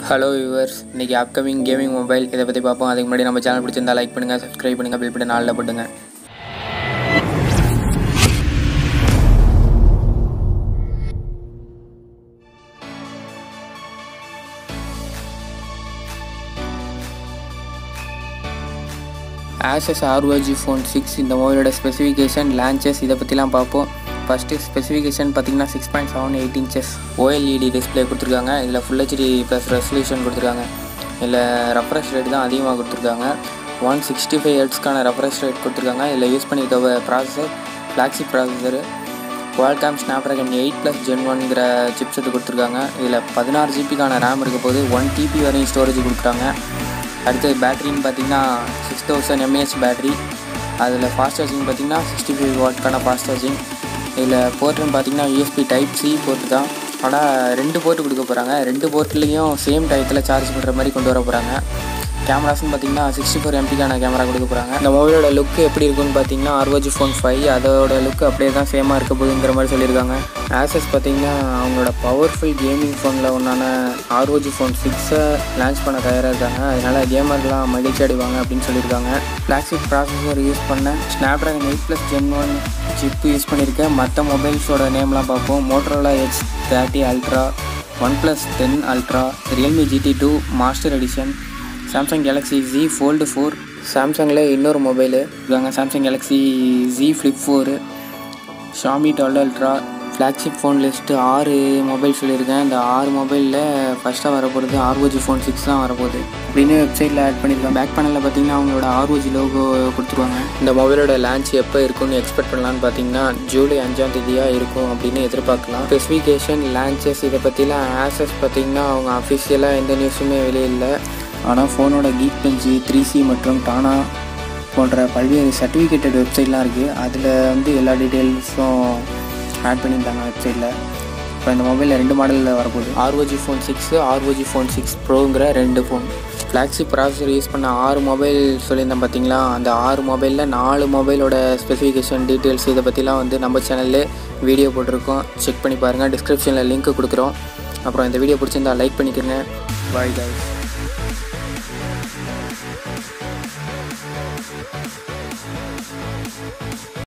hello viewers இன்றைக்கி upcoming gaming mobile இதை பற்றி பார்ப்போம் அதுக்கு முன்னாடி நம்ம சேனல் பிடிச்சிருந்தா லைக் பண்ணுங்கள் சப்ஸ்கிரைப் பண்ணுங்கள் பில் பட்டன் நாளில் போட்டுங்க ஆசஸ் ஆர்ஓஜி ஃபோன் சிக்ஸ் இந்த மொபைலோட ஸ்பெசிஃபிகேஷன் லான்ச்சஸ் இதை பற்றிலாம் பார்ப்போம் ஃபஸ்ட்டு ஸ்பெசிஃபிகேஷன் பார்த்தீங்கன்னா six point seven eight inches OLED display கொடுத்துருக்காங்க இதில் ஃபுல் ஹெச்டி ப்ளஸ் ரெசல்யூஷன் கொடுத்துருக்காங்க இதில் ரெஃப்ரெஷ் ரேட் தான் அதிகமாக கொடுத்துருக்காங்க ஒன் சிக்ஸ்டி ஃபைவ் ஹெட்ஸ்க்கான ரெஃப்ரெஷ் ரேட் கொடுத்துருக்காங்க இதில் யூஸ் பண்ணியிருக்க processor flagship processor Qualcomm Snapdragon eight plus Gen ஒன்கிற சிப் செட்டு கொடுத்துருக்காங்க இதில் பதினாறு ஜிபிக்கான ரேம் இருக்க போது ஒன் டிபி வரையும் ஸ்டோரேஜ் கொடுக்குறாங்க அடுத்து பேட்டரின்னு பார்த்தீங்கன்னா சிக்ஸ் தௌசண்ட் எம்ஏஹெச் பேட்டரி அதில் ஃபாஸ்ட் சார்ஜிங் பார்த்தீங்கன்னா சிக்ஸ்டி ஃபைவ் வாட்க்கான ஃபாஸ்ட் சார்ஜிங் இதில் போர்ட்டுன்னு பார்த்தீங்கன்னா யூஎஸ்பி டைப் சி போர்ட்டு தான் ஆனால் ரெண்டு போர்ட்டு கொடுக்க போகிறாங்க ரெண்டு போர்ட்லேயும் சேம் டயத்தில் சார்ஜ் பண்ணுற மாதிரி கொண்டு வர போகிறாங்க கேமராஸ்னு பார்த்தீங்கன்னா சிக்ஸ்டி ஃபோர் எம்பிக்கான கேமரா கொடுக்க போகிறாங்க இந்த மொபைலோட லுக் எப்படி இருக்குன்னு பார்த்தீங்கன்னா ஆர்ஓஜி ஃபோன் ஃபைவ் அதோட லுக் அப்படியே தான் சேமாக இருக்க போகுதுங்கிற மாதிரி சொல்லியிருக்காங்க ஆசஸ் பார்த்தீங்கன்னா அவங்களோட பவர்ஃபுல் கேமிங் ஃபோனில் ஒன்றான ஆர்ஓஜி ஃபோன் சிக்ஸை லான்ச் பண்ண தயாராக இருக்காங்க அதனால் கேமர்லாம் மகிழ்ச்சி அடைவாங்க அப்படின்னு சொல்லியிருக்காங்க ஃப்ளாக்ஷிப் ப்ராசஸர் யூஸ் பண்ண Snapdragon eight plus Gen one chip use பண்ணியிருக்கேன் மற்ற மொபைல்ஸோட நேம்லாம் பார்ப்போம் Motorola Edge thirty Ultra OnePlus ten Ultra Realme GT two Master Edition Samsung Galaxy Z Fold four சாம்சங்கில் இன்னொரு மொபைலு இருக்காங்க Samsung Galaxy Z Flip four Xiaomi twelve Ultra flagship phone list ஆறு mobile சொல்லியிருக்கேன் இந்த ஆறு மொபைலில் ஃபஸ்ட்டாக வரப்போகிறது ஆர்ஓஜி ஃபோன் சிக்ஸ் தான் வரப்போகுது அப்படின்னு வெப்சைட்டில் ஆட் பண்ணியிருக்கேன் பேக் பேனலில் பார்த்தீங்கன்னா அவங்களோட ஆர்ஓஜி லோகோ கொடுத்துருவாங்க இந்த மொபைலோட லான்ச் எப்போ இருக்கும்னு எக்ஸ்பெக்ட் பண்ணலான்னு பார்த்தீங்கன்னா ஜூலை அஞ்சாம் தேதியாக இருக்கும் அப்படின்னு எதிர்பார்க்கலாம் ஸ்பெசிஃபிகேஷன் லான்ச்சஸ் இதை பற்றிலாம் ஆசஸ் பார்த்தீங்கன்னா அவங்க அஃபிஷியலாக எந்த நியூஸுமே வெளியே இல்லை ஆனால் ஃபோனோட கீக் பெஞ்சி த்ரீ சி மற்றும் டானா போன்ற பல்வேறு சர்டிஃபிகேட்டட் வெப்சைட்லாம் இருக்குது அதில் வந்து எல்லா டீட்டெயில்ஸும் ஆட் பண்ணியிருந்தாங்க வெப்சைட்டில் இப்போ இந்த மொபைலில் ரெண்டு மாடலில் வரப்போகுது ROG phone six ROG phone six ப்ரோங்கிற ரெண்டு ஃபோன் ஃப்ளாக்ஸி ப்ராசஸர் யூஸ் பண்ண ஆறு மொபைல் சொல்லியிருந்தேன் பார்த்தீங்களா அந்த ஆறு மொபைலில் நாலு மொபைலோட ஸ்பெசிஃபிகேஷன் டீட்டெயில்ஸ் இதை பற்றிலாம் வந்து நம்ம சேனல்லே வீடியோ போட்டிருக்கோம் செக் பண்ணி பாருங்கள் டிஸ்கிரிப்ஷனில் லிங்க் கொடுக்குறோம் அப்புறம் இந்த வீடியோ பிடிச்சிருந்தா லைக் பண்ணிக்கோங்க பாய் guys